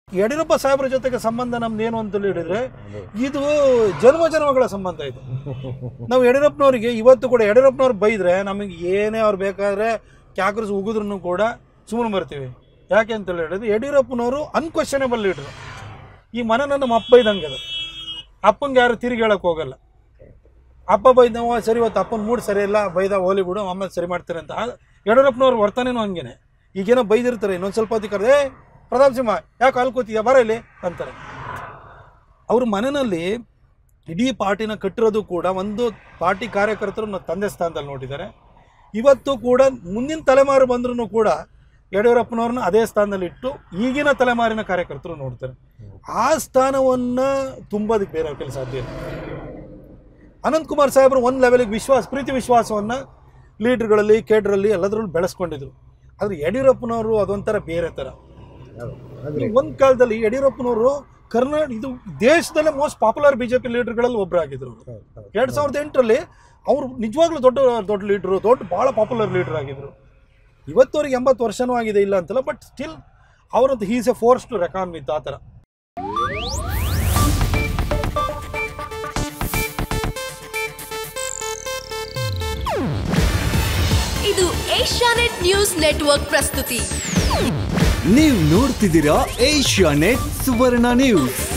ಯಡಿಯೂರಪ್ಪ ಸಾಹೇಬ್ರ ಜೊತೆಗೆ ಸಂಬಂಧ ನಮ್ದು ಏನು ಅಂತ ಹೇಳಿದ್ರೆ ಇದು ಜನ್ಮ ಜನ್ಮಗಳ ಸಂಬಂಧ ಇದು ನಾವು ಯಡಿಯೂರಪ್ಪನವರಿಗೆ ಇವತ್ತು ಕೂಡ ಯಡಿಯೂರಪ್ಪನವ್ರು ಬೈದ್ರೆ ನಮಗೆ ಏನೇ ಅವ್ರು ಬೇಕಾದ್ರೆ ಕ್ಯಾಕ್ರಸ್ ಉಗಿದ್ರು ಕೂಡ ಸುಮ್ಮನೆ ಬರ್ತೀವಿ ಯಾಕೆ ಅಂತ ಹೇಳಿದ್ರೆ ಯಡಿಯೂರಪ್ಪನವರು ಅನ್ಕ್ವಶನೇಬಲ್ ಲೀಡ್ರು ಈ ಮನೆ ನನ್ನ ನಮ್ಮ ಅಪ್ಪ ಇದ್ದಂಗೆ ಅದು ಅಪ್ಪಂಗೆ ಯಾರು ತಿರುಗಿ ಹೇಳಕ್ ಹೋಗಲ್ಲ ಅಪ್ಪ ಬೈದವ ಸರಿ ಇವತ್ತು ಅಪ್ಪನ ಮೂಡ್ ಸರಿ ಇಲ್ಲ ಬೈದ ಹೋಲಿ ಬಿಡು ಆಮೇಲೆ ಸರಿ ಮಾಡ್ತಾರೆ ಅಂತ ಆ- ಯಡಿಯೂರಪ್ಪನವ್ರ ವರ್ತನೆನೂ ಹಂಗೇನೆ ಈಗೇನೋ ಬೈದಿರ್ತಾರೆ ಇನ್ನೊಂದು ಸ್ವಲ್ಪ ಹೊತ್ತಿಗೆ ಕರೆದು ಏ ಪ್ರತಾಪ್ ಸಿಂಹ ಯಾಕೆ ಅಲ್ಲಿ ಕೂತಿದ್ಯಾ ಬರ ಇಲ್ಲಿ ಅಂತಾರೆ ಅವ್ರ ಮನೆಯಲ್ಲಿ ಇಡೀ ಪಾರ್ಟಿನ ಕಟ್ಟಿರೋದು ಕೂಡ ಒಂದು ಪಾರ್ಟಿ ಕಾರ್ಯಕರ್ತರು ನನ್ನ ತಂದೆ ಸ್ಥಾನದಲ್ಲಿ ನೋಡಿದ್ದಾರೆ ಇವತ್ತು ಕೂಡ ಮುಂದಿನ ತಲೆಮಾರು ಬಂದ್ರೂ ಕೂಡ ಯಡಿಯೂರಪ್ಪನವ್ರನ್ನ ಅದೇ ಸ್ಥಾನದಲ್ಲಿ ಇಟ್ಟು ಈಗಿನ ತಲೆಮಾರಿನ ಕಾರ್ಯಕರ್ತರು ನೋಡ್ತಾರೆ ಆ ಸ್ಥಾನವನ್ನು ತುಂಬೋದಕ್ಕೆ ಬೇರೆ ಕೆಲಸ ಸಾಧ್ಯ ಇಲ್ಲ ಅನಂತಕುಮಾರ್ ಸಾಹೇಬರು ಒಂದು ಲೆವೆಲಿಗೆ ವಿಶ್ವಾಸ ಪ್ರೀತಿ ವಿಶ್ವಾಸವನ್ನು ಲೀಡ್ರ್ಗಳಲ್ಲಿ ಕೇಡ್ರಲ್ಲಿ ಎಲ್ಲದರಲ್ಲೂ ಬೆಳೆಸ್ಕೊಂಡಿದ್ರು ಆದರೆ ಯಡಿಯೂರಪ್ಪನವರು ಅದೊಂಥರ ಬೇರೆ ಥರ ಒಂದು ಕಾಲದಲ್ಲಿ ಯಡಿಯೂರಪ್ಪನವರು ಕರ್ನಾಟಕ ಇದು ದೇಶದಲ್ಲೇ most popular B J P ಲೀಡರ್ಗಳಲ್ಲಿ ಒಬ್ಬರಾಗಿದ್ರು ಎರಡು ಸಾವಿರದ ಎಂಟರಲ್ಲಿ ಅವರು ನಿಜವಾಗ್ಲೂ ದೊಡ್ಡ ದೊಡ್ಡ ಲೀಡ್ರು ದೊಡ್ಡ ಭಾಳ ಪಾಪ್ಯುಲರ್ ಲೀಡರ್ ಆಗಿದ್ರು ಇವತ್ತವರೆಗೆ ಎಂಬತ್ತು ವರ್ಷನೂ ಆಗಿದೆ ಇಲ್ಲ ಅಂತಲ್ಲ ಬಟ್ ಸ್ಟಿಲ್ ಅವರಂತ he's a force to reckon with ಆ ಥರ ಇದು ಏಷ್ಯಾನೆಟ್ ನ್ಯೂಸ್ ನೆಟ್ವರ್ಕ್ ಪ್ರಸ್ತುತಿ ನೀವು ನೋಡ್ತಿದ್ದೀರಾ ಏಷ್ಯಾ ನೆಟ್ ಸುವರ್ಣ ನ್ಯೂಸ್